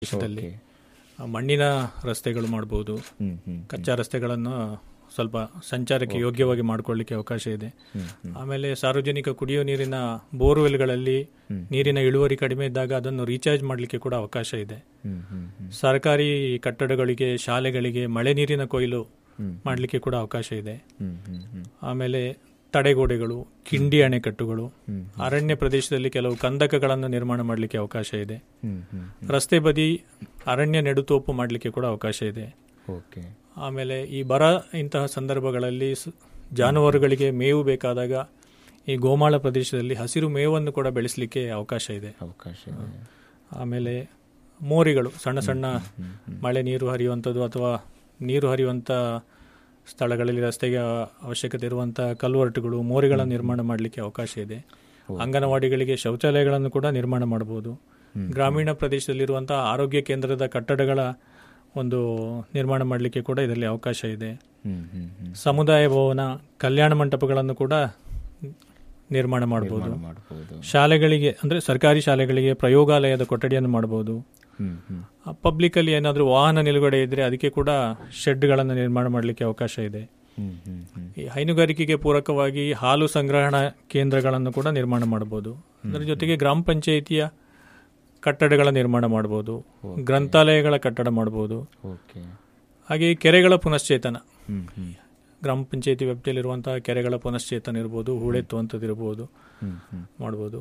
ದೇಶದಲ್ಲಿ Okay. ಆ, ಮಣ್ಣಿನ ರಸ್ತೆಗಳು ಮಾಡಬಹುದು ಹ್ಮ್ ಹ್ಮ್ ಕಚ್ಚಾ ರಸ್ತೆಗಳನ್ನು ಸ್ವಲ್ಪ ಸಂಚಾರಕ್ಕೆ ಯೋಗ್ಯವಾಗಿ ಮಾಡಿಕೊಳ್ಳಿಕ್ಕೆ ಅವಕಾಶ ಇದೆ ಹ್ಮ್ ಹ್ಮ್ ಆಮೇಲೆ ಸಾರ್ವಜನಿಕ ಕುಡಿಯುವ ನೀರಿನ ಬೋರ್ವೆಲ್ಗಳಲ್ಲಿ ಹ್ಮ್. ನೀರಿನ ಇಳುವರಿ ಕಡಿಮೆ ಇದ್ದಾಗ ಅದನ್ನು ರೀಚಾರ್ಜ್ ಮಾಡಲಿಕ್ಕೆ ಕೂಡ ಅವಕಾಶ ಇದೆ ಹ್ಮ್ ಹ್ಮ್ ಹ್ಮ್ ಸರ್ಕಾರಿ ಕಟ್ಟಡಗಳಿಗೆ ಶಾಲೆಗಳಿಗೆ ಮಳೆ ನೀರಿನ ಕೊಯ್ಲು ಹ್ಮ್. ಮಾಡಲಿಕ್ಕೆ ಕೂಡ ಅವಕಾಶ ಇದೆ ಹ್ಮ್ ಹ್ಮ್ ಹ್ಮ್ ಆಮೇಲೆ ತಡೆಗೋಡೆಗಳು ಕಿಂಡಿ ಅಣೆಕಟ್ಟುಗಳು ಹ್ಮ್ ಅರಣ್ಯ ಪ್ರದೇಶದಲ್ಲಿ ಕೆಲವು ಕಂದಕಗಳನ್ನು ನಿರ್ಮಾಣ ಮಾಡಲಿಕ್ಕೆ ಅವಕಾಶ ಇದೆ ಹ್ಮ್ ಹ್ಮ್ ರಸ್ತೆ ಬದಿ ಅರಣ್ಯ ನೆಡುತೋಪು ಮಾಡಲಿಕ್ಕೆ ಕೂಡ ಅವಕಾಶ ಇದೆ ಓಕೆ ಆಮೇಲೆ ಈ ಬರ ಇಂತಹ ಸಂದರ್ಭಗಳಲ್ಲಿ ಸ್- ಜಾನುವಾರುಗಳಿಗೆ ಮೇವು ಬೇಕಾದಾಗ ಈ ಗೋಮಾಳ ಪ್ರದೇಶದಲ್ಲಿ ಹಸಿರು ಮೇವನ್ನು ಕೂಡ ಬೆಳೆಸಲಿಕ್ಕೆ ಅವಕಾಶ ಇದೆ ಅವಕಾಶ ಇದೆ ಆಮೇಲೆ ಮೋರಿಗಳು ಸಣ್ಣ ಸಣ್ಣ ಹ್ಮ್ ಹ್ಮ್ ಮಳೆ ನೀರು ಹರಿಯುವಂಥದ್ದು ಅಥವಾ ನೀರು ಹರಿಯುವಂಥ ಸ್ಥಳಗಳಲ್ಲಿ ರಸ್ತೆಗೆ ಅವಶ್ಯಕತೆ ಇರುವಂಥ ಕಲ್ವರ್ಟುಗಳು ಮೋರಿಗಳ ನಿರ್ಮಾಣ ಮಾಡಲಿಕ್ಕೆ ಅವಕಾಶ ಇದೆ ಅಂಗನವಾಡಿಗಳಿಗೆ ಶೌಚಾಲಯಗಳನ್ನು ಕೂಡ ನಿರ್ಮಾಣ ಮಾಡಬಹುದು ಹ್ಮ್. ಗ್ರಾಮೀಣ ಪ್ರದೇಶದಲ್ಲಿರುವಂತಹ ಆರೋಗ್ಯ ಕೇಂದ್ರದ ಕಟ್ಟಡಗಳ ಒಂದು ನಿರ್ಮಾಣ ಮಾಡಲಿಕ್ಕೆ ಕೂಡ ಇದರಲ್ಲಿ ಅವಕಾಶ ಇದೆ ಹ್ಮ್ ಹ್ಮ್ ಹ್ಮ್ ಸಮುದಾಯ ಭವನ ಕಲ್ಯಾಣ ಮಂಟಪಗಳನ್ನು ಕೂಡ ನಿರ್ಮಾಣ ಮಾಡಬಹುದು ನಿರ್ಮಾಣ ಮಾಡಬಹುದು ಶಾಲೆಗಳಿಗೆ ಅಂದರೆ ಸರ್ಕಾರಿ ಶಾಲೆಗಳಿಗೆ ಪ್ರಯೋಗಾಲಯದ ಕೊಠಡಿಯನ್ನು ಮಾಡಬಹುದು ಹ್ಮ್ ಹ್ಮ್ ಪಬ್ಲಿಕ್ ಅಲ್ಲಿ ಏನಾದರೂ ವಾಹನ ನಿಲುಗಡೆ ಇದ್ರೆ ಅದಕ್ಕೆ ಕೂಡ ಶೆಡ್ಗಳನ್ನು ನಿರ್ಮಾಣ ಮಾಡಲಿಕ್ಕೆ ಅವಕಾಶ ಇದೆ ಹ್ಮ್ ಹ್ಮ್ ಹ್ಮ್ ಈ ಹೈನುಗಾರಿಕೆಗೆ ಪೂರಕವಾಗಿ ಹಾಲು ಸಂಗ್ರಹಣಾ ಕೇಂದ್ರಗಳನ್ನು ಕೂಡ ನಿರ್ಮಾಣ ಮಾಡಬಹುದು ಅದರ ಜೊತೆಗೆ ಗ್ರಾಮ ಪಂಚಾಯಿತಿಯ ಕಟ್ಟಡಗಳ ನಿರ್ಮಾಣ ಮಾಡಬಹುದು ಗ್ರಂಥಾಲಯಗಳ ಕಟ್ಟಡ ಮಾಡಬಹುದು ಓಕೆ ಹಾಗೆ ಕೆರೆಗಳ ಪುನಶ್ಚೇತನ ಹ್ಮ್ ಹ್ಮ್ ಗ್ರಾಮ ಪಂಚಾಯಿತಿ ವ್ಯಾಪ್ತಿಯಲ್ಲಿರುವಂತಹ ಕೆರೆಗಳ ಪುನಶ್ಚೇತನ ಇರ್ಬೋದು ಹೂಳೆತ್ತುವಂಥದ್ದು ಇರ್ಬೋದು ಹ್ಮ್ ಹ್ಮ್ ಮಾಡ್ಬೋದು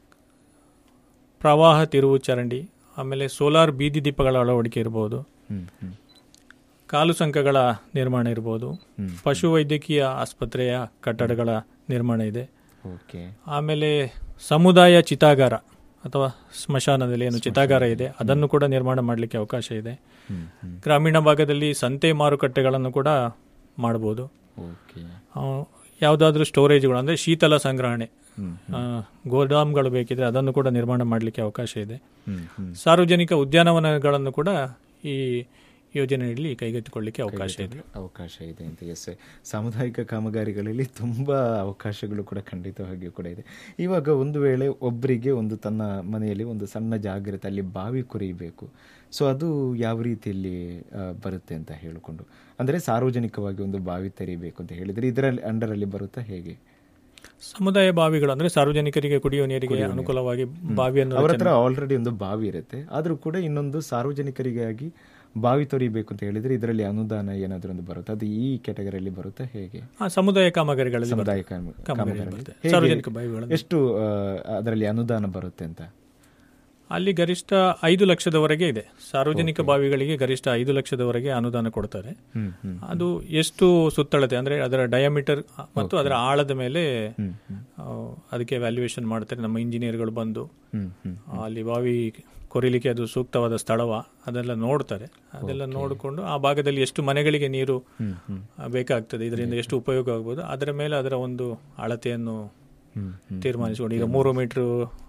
ಪ್ರವಾಹ ತಿರುವು ಚರಂಡಿ ಆಮೇಲೆ ಸೋಲಾರ್ ಬೀದಿ ದೀಪಗಳ ಅಳವಡಿಕೆ ಇರಬಹುದು ಹ್ಮ್ ಹ್ಮ್ ಕಾಲು ಸಂಕಗಳ ನಿರ್ಮಾಣ ಇರಬಹುದು ಹ್ಮ್ ಪಶು ವೈದ್ಯಕೀಯ ಆಸ್ಪತ್ರೆಯ ಕಟ್ಟಡಗಳ ನಿರ್ಮಾಣ ಇದೆ ಓಕೆ ಆಮೇಲೆ ಸಮುದಾಯ ಚಿತಾಗಾರ ಅಥವಾ ಸ್ಮಶಾನದಲ್ಲಿ ಏನು ಚಿತಾಗಾರ ಇದೆ ಅದನ್ನು ಕೂಡ ನಿರ್ಮಾಣ ಮಾಡಲಿಕ್ಕೆ ಅವಕಾಶ ಇದೆ ಹ್ಮ್ ಹ್ಮ್ ಗ್ರಾಮೀಣ ಭಾಗದಲ್ಲಿ ಸಂತೆ ಮಾರುಕಟ್ಟೆಗಳನ್ನು ಕೂಡ ಮಾಡಬಹುದು ಓಕೆ ಯಾವುದಾದ್ರೂ ಸ್ಟೋರೇಜ್ಗಳು ಅಂದರೆ ಶೀತಲ ಸಂಗ್ರಹಣೆ ಹ್ಮ್ ಆ, ಗೋದಾಮ್ಗಳು ಬೇಕಿದ್ರೆ ಅದನ್ನು ಕೂಡ ನಿರ್ಮಾಣ ಮಾಡಲಿಕ್ಕೆ ಅವಕಾಶ ಇದೆ ಹ್ಮ್ ಹ್ಮ್ ಸಾರ್ವಜನಿಕ ಉದ್ಯಾನವನಗಳನ್ನು ಕೂಡ ಈ ಯೋಜನೆಯಲ್ಲಿ ಕೈಗೆತ್ತಿಕೊಳ್ಳಿಕ್ಕೆ ಅವಕಾಶ ಇದೆ ಅವಕಾಶ ಇದೆ ಅಂತ ಎಸ್ ಸಾಮುದಾಯಿಕ ಕಾಮಗಾರಿಗಳಲ್ಲಿ ತುಂಬ ಅವಕಾಶಗಳು ಕೂಡ ಖಂಡಿತವಾಗಿಯೂ ಕೂಡ ಇದೆ ಇವಾಗ ಒಂದು ವೇಳೆ ಒಬ್ಬರಿಗೆ ಒಂದು ತನ್ನ ಮನೆಯಲ್ಲಿ ಒಂದು ಸಣ್ಣ ಜಾಗ್ರತೆ ಅಲ್ಲಿ ಬಾವಿ ಕೊರೆಯಬೇಕು ಸೊ ಅದು ಯಾವ ರೀತಿಯಲ್ಲಿ ಆ, ಬರುತ್ತೆ ಅಂತ ಹೇಳಿಕೊಂಡು ಅಂದರೆ ಸಾರ್ವಜನಿಕವಾಗಿ ಒಂದು ಬಾವಿ ತೆರೀಬೇಕು ಅಂತ ಹೇಳಿದರೆ ಇದರಲ್ಲಿ ಅಂಡರಲ್ಲಿ ಬರುತ್ತಾ ಹೇಗೆ ಸಮುದಾಯ ಬಾವಿಗಳು ಅಂದ್ರೆ ಸಾರ್ವಜನಿಕರಿಗೆ ಕುಡಿಯುವ ನೀರಿಗೆ ಅನುಕೂಲವಾಗಿ ಬಾವಿಯನ್ನು ಅವರ ಹತ್ರ ಆಲ್ರೆಡಿ ಒಂದು ಬಾವಿ ಇರುತ್ತೆ ಆದರೂ ಕೂಡ ಇನ್ನೊಂದು ಸಾರ್ವಜನಿಕರಿಗಾಗಿ ಬಾವಿ ತೊರಿಬೇಕು ಅಂತ ಹೇಳಿದ್ರೆ ಇದರಲ್ಲಿ ಅನುದಾನ ಏನಾದರೂ ಒಂದು ಬರುತ್ತೆ ಅದು ಈ ಕ್ಯಾಟಗರಿಯಲ್ಲಿ ಬರುತ್ತಾ ಹೇಗೆ ಆ, ಸಮುದಾಯ ಕಾಮಗಾರಿಗಳಲ್ಲಿ ಬರುತ್ತೆ. ಸಮುದಾಯ ಕಾಮ- ಕಾಮಗಾರಿ ಕಾಮಗಾರಿ. ಬರುತ್ತೆ. ಹೇಗೆ? ಸಾರ್ವಜನಿಕ ಬಾವಿಗಳಲ್ಲಿ ಎಷ್ಟು ಆ, ಅದರಲ್ಲಿ ಅನುದಾನ ಬರುತ್ತೆ ಅಂತ ಅಲ್ಲಿ ಗರಿಷ್ಠ ಐದು ಲಕ್ಷದವರೆಗೆ ಇದೆ ಸಾರ್ವಜನಿಕ ಬಾವಿಗಳಿಗೆ ಗರಿಷ್ಠ ಐದು ಲಕ್ಷದವರೆಗೆ ಅನುದಾನ ಕೊಡ್ತಾರೆ ಹ್ಮ್ ಹ್ಮ್ ಅದು ಎಷ್ಟು ಸುತ್ತಳತೆ ಅಂದ್ರೆ ಅದರ ಡಯಾಮೀಟರ್ ಮತ್ತು ಅದರ ಆಳದ ಮೇಲೆ ಹ್ಮ್ ಹ್ಮ್ ಆ, ಅದಕ್ಕೆ ವ್ಯಾಲ್ಯೂಯೇಷನ್ ಮಾಡ್ತಾರೆ ನಮ್ಮ ಇಂಜಿನಿಯರ್ಗಳು ಬಂದು ಹ್ಮ್ ಹ್ಮ್ ಅಲ್ಲಿ ಬಾವಿ ಕೊರಿಲಿಕ್ಕೆ ಅದು ಸೂಕ್ತವಾದ ಸ್ಥಳವ ಅದೆಲ್ಲ ನೋಡ್ತಾರೆ ಅದೆಲ್ಲ ನೋಡಿಕೊಂಡು ಆ ಭಾಗದಲ್ಲಿ ಎಷ್ಟು ಮನೆಗಳಿಗೆ ನೀರು ಹ್ಮ್ ಹ್ಮ್ ಆ, ಬೇಕಾಗ್ತದೆ ಇದರಿಂದ ಎಷ್ಟು ಉಪಯೋಗ ಆಗ್ಬೋದು ಅದರ ಮೇಲೆ ಅದರ ಒಂದು ಅಳತೆಯನ್ನು ಹ್ಮ್ ಹ್ಮ್ ತೀರ್ಮಾನಿಸಿಕೊಂಡು ಈಗ ಮೂರು ಮೀಟರ್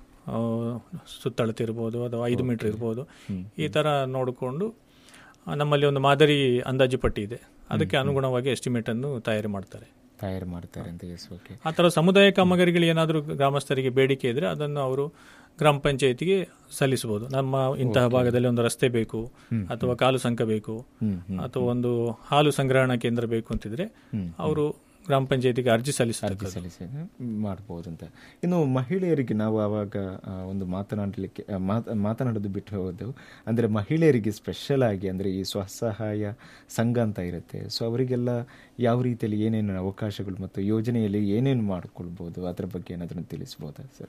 ಸುತ್ತಳತೆ ಇರ್ಬೋದು ಅಥವಾ ಐದು ಮೀಟರ್ ಇರ್ಬೋದು ಈ ತರ ನೋಡಿಕೊಂಡು ಆ, ನಮ್ಮಲ್ಲಿ ಒಂದು ಮಾದರಿ ಅಂದಾಜು ಪಟ್ಟಿ ಇದೆ ಅದಕ್ಕೆ ಅನುಗುಣವಾಗಿ ಎಸ್ಟಿಮೇಟ್ ಅನ್ನು ತಯಾರಿ ಮಾಡ್ತಾರೆ ತಯಾರು ಮಾಡ್ತಾರೆ ಅಂತ ಎಸ್ ಓಕೆ ಆ ಥರ ಸಮುದಾಯ ಕಾಮಗಾರಿಗಳು ಏನಾದರೂ ಗ್ರಾಮಸ್ಥರಿಗೆ ಬೇಡಿಕೆ ಇದ್ರೆ ಅದನ್ನು ಅವರು ಗ್ರಾಮ ಪಂಚಾಯತಿಗೆ ಸಲ್ಲಿಸಬಹುದು ನಮ್ಮ ಇಂತಹ ಭಾಗದಲ್ಲಿ ಒಂದು ರಸ್ತೆ ಬೇಕು ಅಥವಾ ಕಾಲು ಸಂಕ ಬೇಕು ಹ್ಮ್ ಹ್ಮ್ ಅಥವಾ ಒಂದು ಹಾಲು ಸಂಗ್ರಹಣಾ ಕೇಂದ್ರ ಬೇಕು ಅಂತಿದ್ರೆ ಹ್ಮ್. ಅವರು ಗ್ರಾಮ ಪಂಚಾಯತಿಗೆ ಅರ್ಜಿ ಸಲ್ಲಿಸಬೇಕು ಸಲ್ಲಿಸಿ ಮಾಡ್ಬೋದು ಅಂತ ಇನ್ನು ಮಹಿಳೆಯರಿಗೆ ನಾವು ಆವಾಗ ಆ, ಒಂದು ಮಾತನಾಡಲಿಕ್ಕೆ ಆ, ಮಾತ್- ಮಾತನಾಡೋದು ಬಿಟ್ಟು ಹೋದೆವು ಅಂದರೆ ಮಹಿಳೆಯರಿಗೆ ಸ್ಪೆಷಲ್ ಆಗಿ ಅಂದರೆ ಈ ಸ್ವಸಹಾಯ ಸಂಘ ಅಂತ ಇರುತ್ತೆ ಸೊ ಅವರಿಗೆಲ್ಲ ಯಾವ ರೀತಿಯಲ್ಲಿ ಏನೇನು ಅವಕಾಶಗಳು ಮತ್ತು ಯೋಜನೆಯಲ್ಲಿ ಏನೇನು ಮಾಡ್ಕೊಳ್ಬೋದು ಅದರ ಬಗ್ಗೆ ಏನಾದರೂ ತಿಳಿಸ್ಬೋದಾ ಸರ್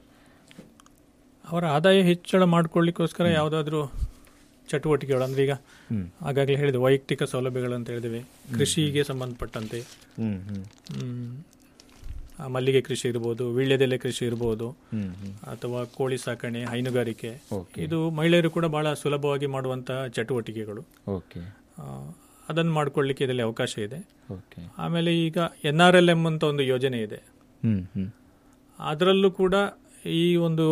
ಅವರ ಆದಾಯ ಹೆಚ್ಚಳ ಮಾಡ್ಕೊಳ್ಳಿಕ್ಕೋಸ್ಕರ ಯಾವುದಾದ್ರೂ ಚಟುವಟಿಕೆಗಳು ಅಂದ್ರೆ ಈಗ ಹ್ಮ್. ಆಗಾಗಲೇ ಹೇಳಿದೆ ವೈಯಕ್ತಿಕ ಸೌಲಭ್ಯಗಳು ಅಂತ ಹೇಳಿದಿವೆ ಕೃಷಿಗೆ ಸಂಬಂಧಪಟ್ಟಂತೆ ಹ್ಮ್ ಹ್ಮ್ ಹ್ಮ್, ಆ ಮಲ್ಲಿಗೆ ಕೃಷಿ ಇರ್ಬೋದು ವೀಳ್ಯದೆಲೆ ಕೃಷಿ ಇರ್ಬೋದು ಹ್ಮ್ ಹ್ಮ್ ಅಥವಾ ಕೋಳಿ ಸಾಕಣೆ ಹೈನುಗಾರಿಕೆ ಓಕೆ ಇದು ಮಹಿಳೆಯರು ಕೂಡ ಬಹಳ ಸುಲಭವಾಗಿ ಮಾಡುವಂತಹ ಚಟುವಟಿಕೆಗಳು ಓಕೆ ಆ, ಅದನ್ನು ಮಾಡ್ಕೊಳ್ಳಿಕ್ಕೆ ಇದರಲ್ಲಿ ಅವಕಾಶ ಇದೆ ಓಕೆ ಆಮೇಲೆ ಈಗ ಎನ್ ಆರ್ ಎಲ್ ಎಂ ಅಂತ ಒಂದು ಯೋಜನೆ ಇದೆ ಹ್ಮ್ ಹ್ಮ್ ಅದರಲ್ಲೂ ಕೂಡ ಈ ಒಂದು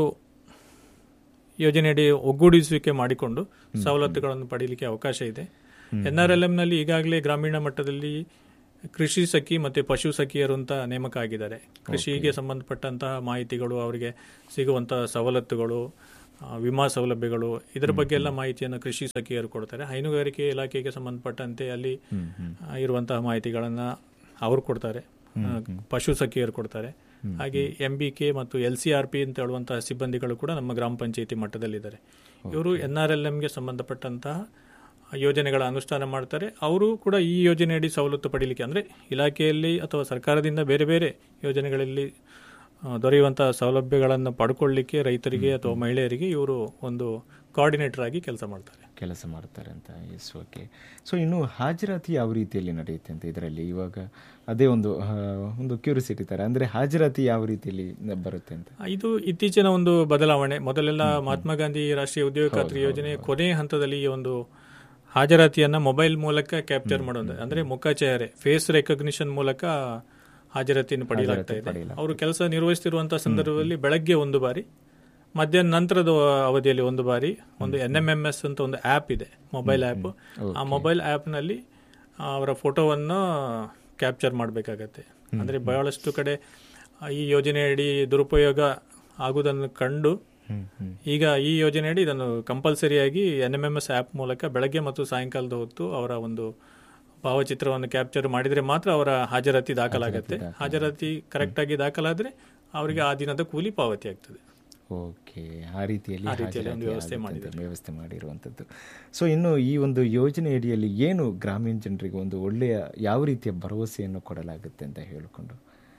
ಯೋಜನೆಯಡಿ ಒಗ್ಗೂಡಿಸುವಿಕೆ ಮಾಡಿಕೊಂಡು ಸವಲತ್ತುಗಳನ್ನು ಪಡೀಲಿಕ್ಕೆ ಅವಕಾಶ ಇದೆ ಎನ್ ಆರ್ ಎಲ್ ಎಂನಲ್ಲಿ ಈಗಾಗಲೇ ಗ್ರಾಮೀಣ ಮಟ್ಟದಲ್ಲಿ ಕೃಷಿ ಸಖಿ ಮತ್ತೆ ಪಶು ಸಖಿಯರು ಅಂತ ನೇಮಕ ಆಗಿದ್ದಾರೆ ಕೃಷಿಗೆ ಸಂಬಂಧಪಟ್ಟಂತಹ ಮಾಹಿತಿಗಳು ಅವರಿಗೆ ಸಿಗುವಂತಹ ಸವಲತ್ತುಗಳು ಆ, ವಿಮಾ ಸೌಲಭ್ಯಗಳು ಇದರ ಬಗ್ಗೆ ಎಲ್ಲ ಮಾಹಿತಿಯನ್ನು ಕೃಷಿ ಸಖಿಯರು ಕೊಡ್ತಾರೆ ಹೈನುಗಾರಿಕೆ ಇಲಾಖೆಗೆ ಸಂಬಂಧಪಟ್ಟಂತೆ ಅಲ್ಲಿ ಹ್ಮ್ ಹ್ಮ್ ಆ, ಇರುವಂತಹ ಮಾಹಿತಿಗಳನ್ನು ಅವರು ಕೊಡ್ತಾರೆ ಆ, ಪಶು ಸಖಿಯರು ಕೊಡ್ತಾರೆ ಹಾಗೆ ಎಂ ಬಿ ಕೆ ಮತ್ತು ಎಲ್ ಸಿ ಆರ್ ಪಿ ಅಂತ ಹೇಳುವಂತಹ ಸಿಬ್ಬಂದಿಗಳು ಕೂಡ ನಮ್ಮ ಗ್ರಾಮ ಪಂಚಾಯಿತಿ ಮಟ್ಟದಲ್ಲಿದ್ದಾರೆ ಇವರು ಎನ್ ಆರ್ ಎಲ್ ಎಂಗೆ ಸಂಬಂಧಪಟ್ಟಂತಹ ಯೋಜನೆಗಳ ಅನುಷ್ಠಾನ ಮಾಡ್ತಾರೆ ಅವರು ಕೂಡ ಈ ಯೋಜನೆಯಡಿ ಸವಲತ್ತು ಪಡೀಲಿಕ್ಕೆ ಅಂದರೆ ಇಲಾಖೆಯಲ್ಲಿ ಅಥವಾ ಸರ್ಕಾರದಿಂದ ಬೇರೆ ಬೇರೆ ಯೋಜನೆಗಳಲ್ಲಿ ಆ, ದೊರೆಯುವಂತಹ ಸೌಲಭ್ಯಗಳನ್ನು ಪಡ್ಕೊಳ್ಳಿಕ್ಕೆ ರೈತರಿಗೆ ಅಥವಾ ಮಹಿಳೆಯರಿಗೆ ಇವರು ಒಂದು ಕೋಆರ್ಡಿನೇಟರ್ ಆಗಿ ಕೆಲಸ ಮಾಡ್ತಾರೆ ಕೆಲಸ ಮಾಡ್ತಾರೆ ಅಂತ ಎಸ್ ಓಕೆ ಸೊ ಇನ್ನು ಹಾಜರಾತಿ ಯಾವ ರೀತಿಯಲ್ಲಿ ನಡೆಯುತ್ತೆ ಅಂತ ಇದರಲ್ಲಿ ಇವಾಗ ಅದೇ ಒಂದು ಆ, ಒಂದು ಕ್ಯೂರಿಸಿಟಿ ತರ ಅಂದ್ರೆ ಹಾಜರಾತಿ ಯಾವ ರೀತಿಯಲ್ಲಿ ಬರುತ್ತೆ ಅಂತ ಆ, ಇದು ಇತ್ತೀಚಿನ ಒಂದು ಬದಲಾವಣೆ ಮೊದಲೆಲ್ಲ ಮಹಾತ್ಮ ಗಾಂಧಿ ರಾಷ್ಟ್ರೀಯ ಉದ್ಯೋಗ ಖಾತ್ರಿ ಯೋಜನೆ ಕೊನೆಯ ಹಂತದಲ್ಲಿ ಈ ಒಂದು ಹಾಜರಾತಿಯನ್ನ ಮೊಬೈಲ್ ಮೂಲಕ ಕ್ಯಾಪ್ಚರ್ ಮಾಡೋದು ಅಂದ್ರೆ ಮುಖ ಚೇಹರೆ ಫೇಸ್ ರೆಕಗ್ನಿಷನ್ ಮೂಲಕ ಹಾಜರಾತಿಯನ್ನು ಪಡೆಯಲಾಗ್ತಾ ಇದೆ ಅವರು ಕೆಲಸ ನಿರ್ವಹಿಸುತ್ತಿರುವಂತಹ ಸಂದರ್ಭದಲ್ಲಿ ಬೆಳಗ್ಗೆ ಒಂದು ಬಾರಿ ಮಧ್ಯಾಹ್ನ ನಂತರದ ಅವಧಿಯಲ್ಲಿ ಒಂದು ಬಾರಿ ಒಂದು ಎನ್ ಎಂ ಎಂ ಎಸ್ ಅಂತ ಒಂದು ಆ್ಯಪ್ ಇದೆ ಮೊಬೈಲ್ ಆ್ಯಪ್ ಆ ಮೊಬೈಲ್ ಆ್ಯಪ್ನಲ್ಲಿ ಅವರ ಫೋಟೋವನ್ನು ಕ್ಯಾಪ್ಚರ್ ಮಾಡಬೇಕಾಗತ್ತೆ ಅಂದರೆ ಬಹಳಷ್ಟು ಕಡೆ ಆ, ಈ ಯೋಜನೆಯಡಿ ದುರುಪಯೋಗ ಆಗುವುದನ್ನು ಕಂಡು ಹ್ಮ್ ಹ್ಮ್ ಈಗ ಈ ಯೋಜನೆಯಡಿ ಇದನ್ನು ಕಂಪಲ್ಸರಿಯಾಗಿ N M M S app ಮೂಲಕ ಬೆಳಗ್ಗೆ ಮತ್ತು ಸಾಯಂಕಾಲದ ಹೊತ್ತು ಅವರ ಒಂದು ಭಾವಚಿತ್ರವನ್ನು ಕ್ಯಾಪ್ಚರ್ ಮಾಡಿದರೆ ಮಾತ್ರ ಅವರ ಹಾಜರಾತಿ ದಾಖಲಾಗತ್ತೆ ಹಾಜರಾತಿ ಕರೆಕ್ಟಾಗಿ ದಾಖಲಾದರೆ ಅವರಿಗೆ ಆ ದಿನದ ಕೂಲಿ ಪಾವತಿ ಆಗ್ತದೆ ಓಕೆ ಆ ರೀತಿಯಲ್ಲಿ ಆ ರೀತಿಯಲ್ಲಿ ಒಂದು ಹಾಜರಾತಿ ವ್ಯವಸ್ಥೆ ಆಗುತ್ತೆ ಅಂತ ವ್ಯವಸ್ಥೆ ಮಾಡಿರುವಂಥದ್ದು ಸೊ ಇನ್ನು ಈ ಒಂದು ಯೋಜನೆ ಅಡಿಯಲ್ಲಿ ಏನು ಗ್ರಾಮೀಣ ಜನರಿಗೆ ಒಂದು ಒಳ್ಳೆಯ ಯಾವ ರೀತಿಯ ಭರವಸೆಯನ್ನು ಕೊಡಲಾಗುತ್ತೆ ಅಂತ ಹೇಳಿಕೊಂಡು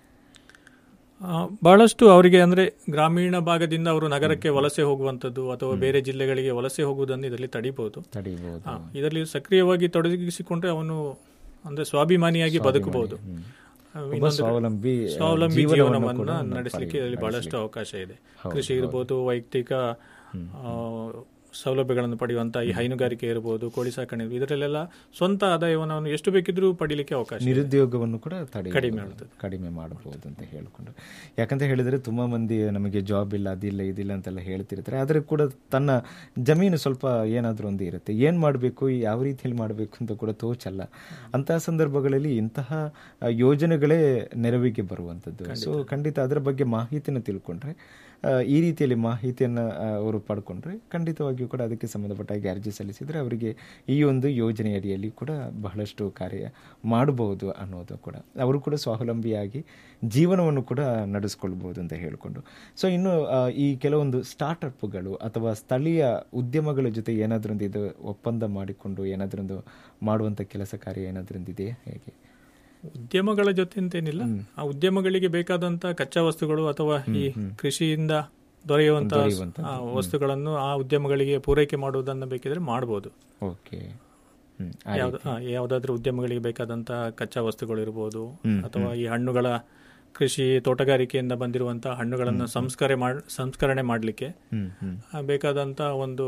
ಆ, ಬಹಳಷ್ಟು ಅವರಿಗೆ ಅಂದ್ರೆ ಗ್ರಾಮೀಣ ಭಾಗದಿಂದ ಅವರು ನಗರಕ್ಕೆ ವಲಸೆ ಹೋಗುವಂಥದ್ದು ಅಥವಾ ಬೇರೆ ಜಿಲ್ಲೆಗಳಿಗೆ ವಲಸೆ ಹೋಗುವುದನ್ನು ಇದರಲ್ಲಿ ತಡಿಬಹುದು ತಡೀಬಹುದು ಆ, ಇದರಲ್ಲಿ ಸಕ್ರಿಯವಾಗಿ ತೊಡಗಿಸಿಕೊಂಡ್ರೆ ಅವನು ಅಂದ್ರೆ ಸ್ವಾಭಿಮಾನಿಯಾಗಿ ಬದುಕಬಹುದು ಆ, ಒಬ್ಬ ಇನ್ನೊಂದು ಸ್ವಾವಲಂಬಿ ಆ, ಸ್ವಾವಲಂಬಿ ಜೀವನವನ್ನು ಜೀವನವನ್ನ ಕೂಡ ನಡೆಸಲಿಕ್ಕೆ ಇದರಲ್ಲಿ ಪಡಿ- ಬಹಳಷ್ಟು ಅವಕಾಶ ಇದೆ ಕೃಷಿ ಇರ್ಬೋದು ವೈಯಕ್ತಿಕ ಆ, ಸೌಲಭ್ಯಗಳನ್ನು ಪಡೆಯುವಂತ ಈ ಹೈನುಗಾರಿಕೆ ಇರ್ಬೋದು ಕೋಳಿ ಸಾಕಣೆ ಇರ್ಬೋದು, ಇದರಲ್ಲೆಲ್ಲ ಸ್ವಂತ ಆದಾಯವನ್ನು ಅವನು ಎಷ್ಟು ಬೇಕಿದ್ರೂ ಪಡಿಲಿಕ್ಕೆ ಅವಕಾಶ ಇದೆ. ನಿರುದ್ಯೋಗವನ್ನು ಕೂಡ ತಡೆ ಕಡಿಮೆ ಮಾಡ್ತದೆ. ಕಡಿಮೆ ಮಾಡಬಹುದು ಅಂತ ಹೇಳಿಕೊಂಡು ಯಾಕಂತ ಹೇಳಿದ್ರೆ ತುಂಬಾ ಮಂದಿ ನಮಗೆ ಜಾಬ್ ಇಲ್ಲ ಅದಿಲ್ಲ ಇದಿಲ್ಲ ಅಂತೆಲ್ಲ ಹೇಳ್ತಿರ್ತಾರೆ ಆದ್ರೆ ಕೂಡ ತನ್ನ ಜಮೀನು ಸ್ವಲ್ಪ ಏನಾದ್ರೂ ಒಂದು ಇರುತ್ತೆ ಏನ್ ಮಾಡಬೇಕು ಯಾವ ರೀತಿಯಲ್ಲಿ ಮಾಡಬೇಕು ಅಂತ ಕೂಡ ತೋಚಲ್ಲ ಅಂತಹ ಸಂದರ್ಭಗಳಲ್ಲಿ ಇಂತಹ ಆ, ಯೋಜನೆಗಳೇ ನೆರವಿಗೆ ಬರುವಂತದ್ದು ಸೊ ಖಂಡಿತ ಅದರ ಬಗ್ಗೆ ಮಾಹಿತಿನ ತಿಳ್ಕೊಂಡ್ರೆ ಆ, ಈ ರೀತಿಯಲ್ಲಿ ಮಾಹಿತಿಯನ್ನ ಆ, ಅವರು ಪಡ್ಕೊಂಡ್ರೆ ಖಂಡಿತವಾಗಿಯೂ ಕೂಡ ಅದಕ್ಕೆ ಸಂಬಂಧಪಟ್ಟ ಹಾಗೆ ಅರ್ಜಿ ಸಲ್ಲಿಸಿದ್ರೆ ಅವರಿಗೆ ಈ ಒಂದು ಯೋಜನೆ ಅಡಿಯಲ್ಲಿ ಕೂಡ ಬಹಳಷ್ಟು ಕಾರ್ಯ ಮಾಡಬಹುದು ಅನ್ನೋದು ಕೂಡ ಅವರು ಕೂಡ ಸ್ವಾವಲಂಬಿಯಾಗಿ ಜೀವನವನ್ನು ಕೂಡ ನಡೆಸ್ಕೊಳ್ಬಹುದು ಅಂತ ಹೇಳಿಕೊಂಡು ಸೊ ಇನ್ನು ಆ, ಈ ಕೆಲವೊಂದು ಸ್ಟಾರ್ಟ್ಅಪ್ಗಳು ಅಥವಾ ಸ್ಥಳೀಯ ಉದ್ಯಮಗಳ ಜೊತೆ ಏನಾದ್ರೊಂದು ಇದು ಒಪ್ಪಂದ ಮಾಡಿಕೊಂಡು ಏನಾದ್ರೊಂದು ಮಾಡುವಂತ ಕೆಲಸ ಕಾರ್ಯ ಏನಾದ್ರೊಂದು ಇದೆಯಾ ಹೇಗೆ ಉದ್ಯಮಗಳ ಜೊತೆ ಅಂತೇನಿಲ್ಲ ಆ ಉದ್ಯಮಗಳಿಗೆ ಬೇಕಾದಂತ ಕಚ್ಚಾ ವಸ್ತುಗಳು ಅಥವಾ ಈ ಕೃಷಿಯಿಂದ ದೊರೆಯುವಂತಹ ಆ ವಸ್ತುಗಳನ್ನು ಆ ಉದ್ಯಮಗಳಿಗೆ ಪೂರೈಕೆ ಮಾಡುವುದನ್ನು ಬೇಕಿದ್ರೆ ಮಾಡಬಹುದು ಓಕೆ ಹ್ಮ್ ಯಾವ್ದು ಆ, ಯಾವ್ದಾದ್ರೂ ಉದ್ಯಮಗಳಿಗೆ ಬೇಕಾದಂತ ಕಚ್ಚಾ ವಸ್ತುಗಳು ಇರ್ಬೋದು ಅಥವಾ ಈ ಹಣ್ಣುಗಳ ಕೃಷಿ ತೋಟಗಾರಿಕೆಯಿಂದ ಬಂದಿರುವಂತಹ ಹಣ್ಣುಗಳನ್ನು ಸಂಸ್ಕರಣೆ ಮಾಡ್ ಸಂಸ್ಕರಣೆ ಮಾಡಲಿಕ್ಕೆ ಹ್ಮ್ ಹ್ಮ್ ಬೇಕಾದಂತ ಒಂದು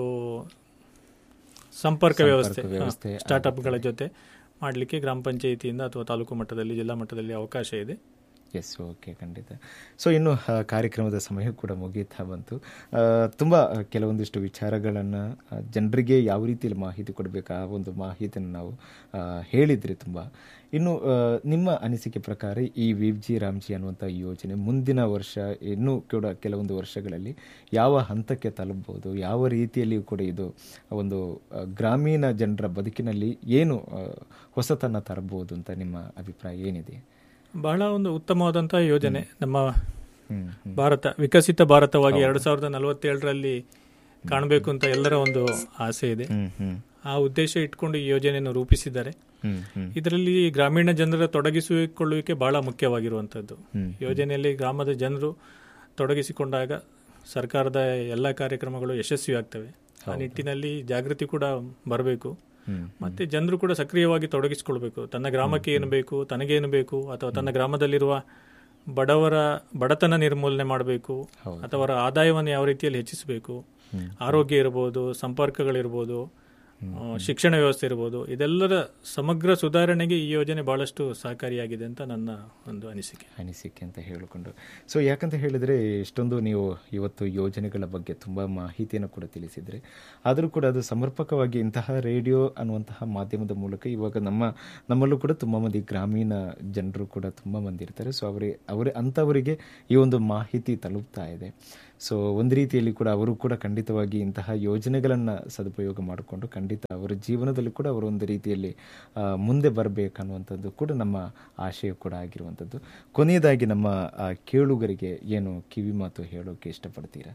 ಸಂಪರ್ಕ ವ್ಯವಸ್ಥೆ ವ್ಯವಸ್ಥೆ ಸ್ಟಾರ್ಟ್ಅಪ್ಗಳ ಜೊತೆ ಮಾಡಲಿಕ್ಕೆ ಗ್ರಾಮ ಪಂಚಾಯಿತಿಯಿಂದ ಅಥವಾ ತಾಲೂಕು ಮಟ್ಟದಲ್ಲಿ ಜಿಲ್ಲಾ ಮಟ್ಟದಲ್ಲಿ ಅವಕಾಶ ಇದೆ ಎಸ್ ಓಕೆ ಖಂಡಿತ ಸೊ ಇನ್ನು ಆ, ಕಾರ್ಯಕ್ರಮದ ಸಮಯ ಕೂಡ ಮುಗೀತಾ ಬಂತು ಆ, ತುಂಬ ಕೆಲವೊಂದಿಷ್ಟು ವಿಚಾರಗಳನ್ನು ಜನರಿಗೆ ಯಾವ ರೀತಿಯಲ್ಲಿ ಮಾಹಿತಿ ಕೊಡಬೇಕು ಆ ಒಂದು ಮಾಹಿತಿಯನ್ನು ನಾವು ಆ, ಹೇಳಿದ್ರಿ ತುಂಬ ಇನ್ನು ಆ, ನಿಮ್ಮ ಅನಿಸಿಕೆ ಪ್ರಕಾರ ಈ ವಿವ್ ಜಿ ರಾಮ್ಜಿ ಅನ್ನುವಂಥ ಯೋಜನೆ ಮುಂದಿನ ವರ್ಷ ಇನ್ನೂ ಕೂಡ ಕೆಲವೊಂದು ವರ್ಷಗಳಲ್ಲಿ ಯಾವ ಹಂತಕ್ಕೆ ತಲುಪಬಹುದು ಯಾವ ರೀತಿಯಲ್ಲಿಯೂ ಕೂಡ ಇದು ಒಂದು ಆ, ಗ್ರಾಮೀಣ ಜನರ ಬದುಕಿನಲ್ಲಿ ಏನು ಆ, ಹೊಸತನ್ನ ತರಬಹುದು ಅಂತ ನಿಮ್ಮ ಅಭಿಪ್ರಾಯ ಏನಿದೆ ಬಹಳ ಒಂದು ಉತ್ತಮವಾದಂತಹ ಯೋಜನೆ ನಮ್ಮ ಹ್ಮ್ ಭಾರತ ವಿಕಸಿತ ಭಾರತವಾಗಿ ಎರಡ್ ಸಾವಿರದ ನಲವತ್ತೇಳರಲ್ಲಿ ಕಾಣಬೇಕು ಅಂತ ಎಲ್ಲರ ಒಂದು ಆಸೆ ಇದೆ ಹ್ಮ್ ಹ್ಮ್ ಆ ಉದ್ದೇಶ ಇಟ್ಕೊಂಡು ಈ ಯೋಜನೆಯನ್ನು ರೂಪಿಸಿದ್ದಾರೆ ಹ್ಮ್ ಹ್ಮ್ ಇದರಲ್ಲಿ ಗ್ರಾಮೀಣ ಜನರ ತೊಡಗಿಸಿಕೊಳ್ಳುವಿಕೆ ಬಹಳ ಮುಖ್ಯವಾಗಿರುವಂತದ್ದು ಹ್ಮ್. ಯೋಜನೆಯಲ್ಲಿ ಗ್ರಾಮದ ಜನರು ತೊಡಗಿಸಿಕೊಂಡಾಗ ಸರ್ಕಾರದ ಎಲ್ಲ ಕಾರ್ಯಕ್ರಮಗಳು ಯಶಸ್ವಿಯಾಗ್ತವೆ ಆ ನಿಟ್ಟಿನಲ್ಲಿ ಜಾಗೃತಿ ಕೂಡ ಬರಬೇಕು ಹ್ಮ್ ಮತ್ತೆ ಜನರು ಕೂಡ ಸಕ್ರಿಯವಾಗಿ ತೊಡಗಿಸಿಕೊಳ್ಬೇಕು ತನ್ನ ಗ್ರಾಮಕ್ಕೆ ಏನು ಬೇಕು ತನಗೇನು ಬೇಕು ಅಥವಾ ತನ್ನ ಗ್ರಾಮದಲ್ಲಿರುವ ಬಡವರ ಬಡತನ ನಿರ್ಮೂಲನೆ ಮಾಡಬೇಕು ಅಥವಾ ಅವರ ಆದಾಯವನ್ನು ಯಾವ ರೀತಿಯಲ್ಲಿ ಹೆಚ್ಚಿಸಬೇಕು ಆರೋಗ್ಯ ಇರಬಹುದು ಸಂಪರ್ಕಗಳಿರ್ಬೋದು ಆ, ಶಿಕ್ಷಣ ವ್ಯವಸ್ಥೆ ಇರ್ಬೋದು ಇದೆಲ್ಲರ ಸಮಗ್ರ ಸುಧಾರಣೆಗೆ ಈ ಯೋಜನೆ ಬಹಳಷ್ಟು ಸಹಕಾರಿಯಾಗಿದೆ ಅಂತ ನನ್ನ ಒಂದು ಅನಿಸಿಕೆ ಅನಿಸಿಕೆ ಅಂತ ಹೇಳಿಕೊಂಡು ಸೊ ಯಾಕಂತ ಹೇಳಿದ್ರೆ ಎಷ್ಟೊಂದು ನೀವು ಇವತ್ತು ಯೋಜನೆಗಳ ಬಗ್ಗೆ ತುಂಬ ಮಾಹಿತಿಯನ್ನು ಕೂಡ ತಿಳಿಸಿದ್ರೆ ಆದರೂ ಕೂಡ ಅದು ಸಮರ್ಪಕವಾಗಿ ಇಂತಹ ರೇಡಿಯೋ ಅನ್ನುವಂತಹ ಮಾಧ್ಯಮದ ಮೂಲಕ ಇವಾಗ ನಮ್ಮ ನಮ್ಮಲ್ಲೂ ಕೂಡ ತುಂಬ ಮಂದಿ ಗ್ರಾಮೀಣ ಜನರು ಕೂಡ ತುಂಬ ಮಂದಿ ಇರ್ತಾರೆ ಸೊ ಅವರೇ ಅವರೇ ಅಂಥವರಿಗೆ ಈ ಒಂದು ಮಾಹಿತಿ ತಲುಪ್ತಾ ಇದೆ ಸೊ ಒಂದು ರೀತಿಯಲ್ಲಿ ಕೂಡ ಅವರು ಕೂಡ ಖಂಡಿತವಾಗಿ ಇಂತಹ ಯೋಜನೆಗಳನ್ನು ಸದುಪಯೋಗ ಮಾಡಿಕೊಂಡು ಖಂಡಿತ ಅವರ ಜೀವನದಲ್ಲಿ ಕೂಡ ಅವರು ಒಂದು ರೀತಿಯಲ್ಲಿ ಆ, ಮುಂದೆ ಬರಬೇಕನ್ನುವಂಥದ್ದು ಕೂಡ ನಮ್ಮ ಆಶಯ ಕೂಡ ಆಗಿರುವಂಥದ್ದು ಕೊನೆಯದಾಗಿ ನಮ್ಮ ಆ, ಕೇಳುಗರಿಗೆ ಏನು ಕಿವಿ ಮಾತು ಹೇಳೋಕೆ ಇಷ್ಟಪಡ್ತೀರಾ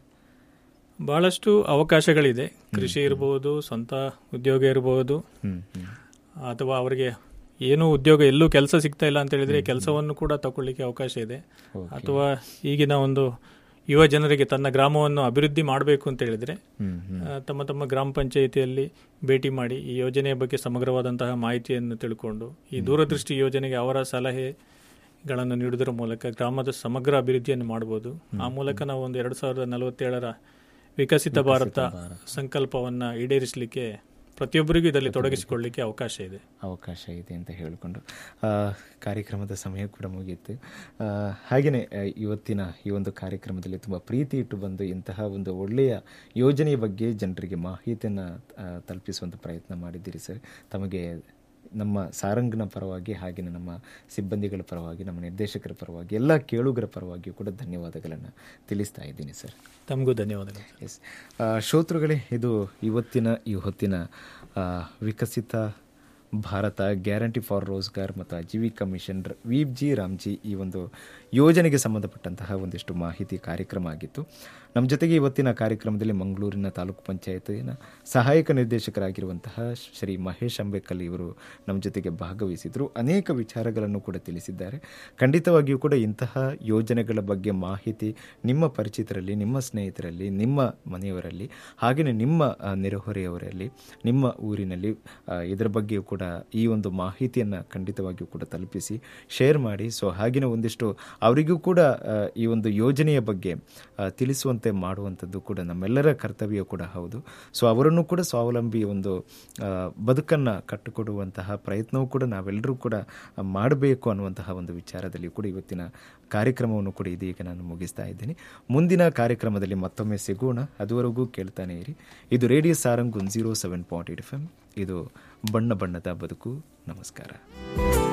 ಬಹಳಷ್ಟು ಅವಕಾಶಗಳಿದೆ ಕೃಷಿ ಇರಬಹುದು ಸ್ವಂತ ಉದ್ಯೋಗ ಇರಬಹುದು ಹ್ಮ್ ಹ್ಮ್ ಅಥವಾ ಅವರಿಗೆ ಏನು ಉದ್ಯೋಗ ಎಲ್ಲೂ ಕೆಲಸ ಸಿಗ್ತಾ ಇಲ್ಲ ಅಂತ ಹೇಳಿದ್ರೆ ಕೆಲಸವನ್ನು ಕೂಡ ತಗೊಳ್ಳಿಕ್ಕೆ ಅವಕಾಶ ಇದೆ ಅಥವಾ ಈಗಿನ ಒಂದು ಯುವ ಜನರಿಗೆ ತನ್ನ ಗ್ರಾಮವನ್ನು ಅಭಿವೃದ್ಧಿ ಮಾಡಬೇಕು ಅಂತ ಹೇಳಿದ್ರೆ ಹ್ಮ್ ಹ್ಮ್ ಆ, ತಮ್ಮ ತಮ್ಮ ಗ್ರಾಮ ಪಂಚಾಯಿತಿಯಲ್ಲಿ ಭೇಟಿ ಮಾಡಿ ಈ ಯೋಜನೆಯ ಬಗ್ಗೆ ಸಮಗ್ರವಾದಂತಹ ಮಾಹಿತಿಯನ್ನು ತಿಳ್ಕೊಂಡು ಈ ದೂರದೃಷ್ಟಿ ಯೋಜನೆಗೆ ಅವರ ಸಲಹೆಗಳನ್ನು ನೀಡುವುದರ ಮೂಲಕ ಗ್ರಾಮದ ಸಮಗ್ರ ಅಭಿವೃದ್ಧಿಯನ್ನು ಮಾಡಬಹುದು ಆ ಮೂಲಕ ನಾವು ಒಂದು ಎರಡು ಸಾವಿರದ ನಲವತ್ತೇಳರ ವಿಕಸಿತ ಭಾರತ ಸಂಕಲ್ಪವನ್ನ ಈಡೇರಿಸಲಿಕ್ಕೆ ಪ್ರತಿಯೊಬ್ಬರಿಗೂ ಇದರಲ್ಲಿ ತೊಡಗಿಸಿಕೊಳ್ಳಲಿಕ್ಕೆ ಅವಕಾಶ ಇದೆ ಅವಕಾಶ ಇದೆ ಅಂತ ಹೇಳಿಕೊಂಡು ಆ, ಕಾರ್ಯಕ್ರಮದ ಸಮಯ ಕೂಡ ಮುಗಿಯಿತು ಆ, ಹಾಗೆಯೇ ಆ, ಇವತ್ತಿನ ಈ ಒಂದು ಕಾರ್ಯಕ್ರಮದಲ್ಲಿ ತುಂಬ ಪ್ರೀತಿ ಇಟ್ಟು ಬಂದು ಇಂತಹ ಒಂದು ಒಳ್ಳೆಯ ಯೋಜನೆಯ ಬಗ್ಗೆ ಜನರಿಗೆ ಮಾಹಿತಿಯನ್ನು ಆ, ತಲುಪಿಸುವಂಥ ಪ್ರಯತ್ನ ಮಾಡಿದ್ದೀರಿ ಸರ್ ತಮಗೆ ನಮ್ಮ ಸಾರಂಗನ ಪರವಾಗಿ ಹಾಗೆಯೇ ನಮ್ಮ ಸಿಬ್ಬಂದಿಗಳ ಪರವಾಗಿ ನಮ್ಮ ನಿರ್ದೇಶಕರ ಪರವಾಗಿ ಎಲ್ಲ ಕೇಳುಗರ ಪರವಾಗಿಯೂ ಕೂಡ ಧನ್ಯವಾದಗಳನ್ನು ತಿಳಿಸ್ತಾ ಇದ್ದೀನಿ ಸರ್ ತಮಗೂ ಧನ್ಯವಾದಗಳು ಎಸ್ ಶ್ರೋತೃಗಳೇ ಇದು ಇವತ್ತಿನ ಈ ಹೊತ್ತಿನ ಆ, ವಿಕಸಿತ ಭಾರತ ಗ್ಯಾರಂಟಿ ಫಾರ್ ರೋಜ್ಗಾರ್ ಮತ್ತು ಆಜೀವಿಕಾ ಮಿಷನ್ ರ- ವೀಪ್ ಜಿ ರಾಮ್ಜಿ ಈ ಒಂದು ಯೋಜನೆಗೆ ಸಂಬಂಧಪಟ್ಟಂತಹ ಒಂದಿಷ್ಟು ಮಾಹಿತಿ ಕಾರ್ಯಕ್ರಮ ಆಗಿತ್ತು ನಮ್ಮ ಜೊತೆಗೆ ಇವತ್ತಿನ ಕಾರ್ಯಕ್ರಮದಲ್ಲಿ ಮಂಗಳೂರಿನ ತಾಲೂಕು ಪಂಚಾಯತಿನ ಸಹಾಯಕ ನಿರ್ದೇಶಕರಾಗಿರುವಂತಹ ಶ್ರೀ ಮಹೇಶ್ ಅಂಬೇಕಲ್ ಇವರು ನಮ್ಮ ಜೊತೆಗೆ ಭಾಗವಹಿಸಿದ್ರು ಅನೇಕ ವಿಚಾರಗಳನ್ನು ಕೂಡ ತಿಳಿಸಿದ್ದಾರೆ ಖಂಡಿತವಾಗಿಯೂ ಕೂಡ ಇಂತಹ ಯೋಜನೆಗಳ ಬಗ್ಗೆ ಮಾಹಿತಿ ನಿಮ್ಮ ಪರಿಚಿತರಲ್ಲಿ ನಿಮ್ಮ ಸ್ನೇಹಿತರಲ್ಲಿ ನಿಮ್ಮ ಮನೆಯವರಲ್ಲಿ ಹಾಗೆಯೇ ನಿಮ್ಮ ಆ, ನೆರೆಹೊರೆಯವರಲ್ಲಿ ನಿಮ್ಮ ಊರಿನಲ್ಲಿ ಆ, ಇದರ ಬಗ್ಗೆಯೂ ಕೂಡ ಈ ಒಂದು ಮಾಹಿತಿಯನ್ನು ಖಂಡಿತವಾಗಿಯೂ ಕೂಡ ತಲುಪಿಸಿ ಶೇರ್ ಮಾಡಿ ಸೊ ಹಾಗೆಯೇ ಒಂದಿಷ್ಟು ಅವರಿಗೂ ಕೂಡ ಆ, ಈ ಒಂದು ಯೋಜನೆಯ ಬಗ್ಗೆ ಆ, ತಿಳಿಸುವಂತೆ ಮಾಡುವಂಥದ್ದು ಕೂಡ ನಮ್ಮೆಲ್ಲರ ಕರ್ತವ್ಯ ಕೂಡ ಹೌದು ಸೊ ಅವರನ್ನು ಕೂಡ ಸ್ವಾವಲಂಬಿ ಒಂದು ಬದುಕನ್ನು ಕಟ್ಟಿಕೊಡುವಂತಹ ಪ್ರಯತ್ನವೂ ಕೂಡ ನಾವೆಲ್ಲರೂ ಕೂಡ ಮಾಡಬೇಕು ಅನ್ನುವಂತಹ ಒಂದು ವಿಚಾರದಲ್ಲಿ ಕೂಡ ಇವತ್ತಿನ ಕಾರ್ಯಕ್ರಮವನ್ನು ಕೂಡ ಇದೀಗ ನಾನು ಮುಗಿಸ್ತಾ ಇದ್ದೀನಿ ಮುಂದಿನ ಕಾರ್ಯಕ್ರಮದಲ್ಲಿ ಮತ್ತೊಮ್ಮೆ ಸಿಗೋಣ ಅದುವರೆಗೂ ಕೇಳ್ತಾನೆ ಇರಿ ಇದು radio Sarang one zero seven point eight F M ಇದು ಬಣ್ಣ ಬಣ್ಣದ ಬದುಕು ನಮಸ್ಕಾರ